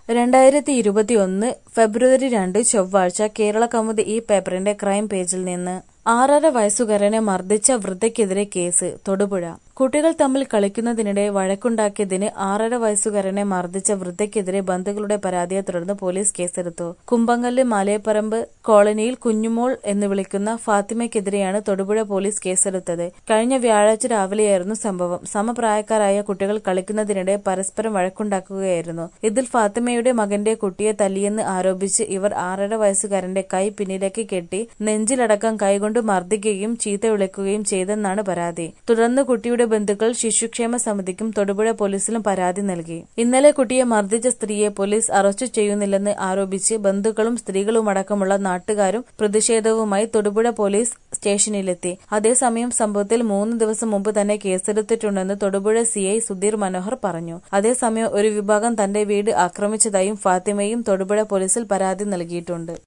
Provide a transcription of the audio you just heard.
രണ്ടായിരത്തി ഇരുപത്തിയൊന്ന് ഫെബ്രുവരി രണ്ട് ചൊവ്വാഴ്ച കേരളകൗമുദി ഈ പേപ്പറിന്റെ ക്രൈം പേജിൽ നിന്ന് ആറര വയസ്സുകാരനെ മർദ്ദിച്ച വൃദ്ധയ്ക്കെതിരെ കേസ് തൊടുപുഴ കുട്ടികൾ തമ്മിൽ കളിക്കുന്നതിനിടെ വഴക്കുണ്ടാക്കിയതിന് ആറര വയസ്സുകാരനെ മർദ്ദിച്ച വൃദ്ധയ്ക്കെതിരെ ബന്ധുക്കളുടെ പരാതിയെ തുടർന്ന് പോലീസ് കേസെടുത്തു കുമ്പങ്കല്ല് മാലേപ്പറമ്പ് കോളനിയിൽ കുഞ്ഞുമോൾ എന്ന് വിളിക്കുന്ന ഫാത്തിമയ്ക്കെതിരെയാണ് തൊടുപുഴ പോലീസ് കേസെടുത്തത് കഴിഞ്ഞ വ്യാഴാഴ്ച രാവിലെയായിരുന്നു സംഭവം സമപ്രായക്കാരായ കുട്ടികൾ കളിക്കുന്നതിനിടെ പരസ്പരം വഴക്കുണ്ടാക്കുകയായിരുന്നു ഇതിൽ ഫാത്തിമയുടെ മകന്റെ കുട്ടിയെ തല്ലിയെന്ന് ആരോപിച്ച് ഇവർ ആറര വയസ്സുകാരന്റെ കൈ പിന്നിലേക്ക് കെട്ടി നെഞ്ചിലടക്കം കൈകൊണ്ട് മർദ്ദിക്കുകയും ചീത്ത വിളിക്കുകയും ചെയ്തെന്നാണ് പരാതി തുടർന്ന് കുട്ടിയുടെ ബന്ധുക്കൾ ശിശുക്ഷേമ സമിതിക്കും തൊടുപുഴ പോലീസിലും പരാതി നൽകി ഇന്നലെ കുട്ടിയെ മർദ്ദിച്ച സ്ത്രീയെ പോലീസ് അറസ്റ്റ് ചെയ്യുന്നില്ലെന്ന് ആരോപിച്ച് ബന്ധുക്കളും സ്ത്രീകളുമടക്കമുള്ള നാട്ടുകാരും പ്രതിഷേധവുമായി തൊടുപുഴ പോലീസ് സ്റ്റേഷനിലെത്തി അതേസമയം സംഭവത്തിൽ മൂന്ന് ദിവസം മുമ്പ് തന്നെ കേസെടുത്തിട്ടുണ്ടെന്ന് തൊടുപുഴ സിഐ സുധീർ മനോഹർ പറഞ്ഞു അതേസമയം ഒരു വിഭാഗം തന്റെ വീട് ആക്രമിച്ചതായും ഫാത്തിമയും തൊടുപുഴ പോലീസിൽ പരാതി നൽകിയിട്ടുണ്ട്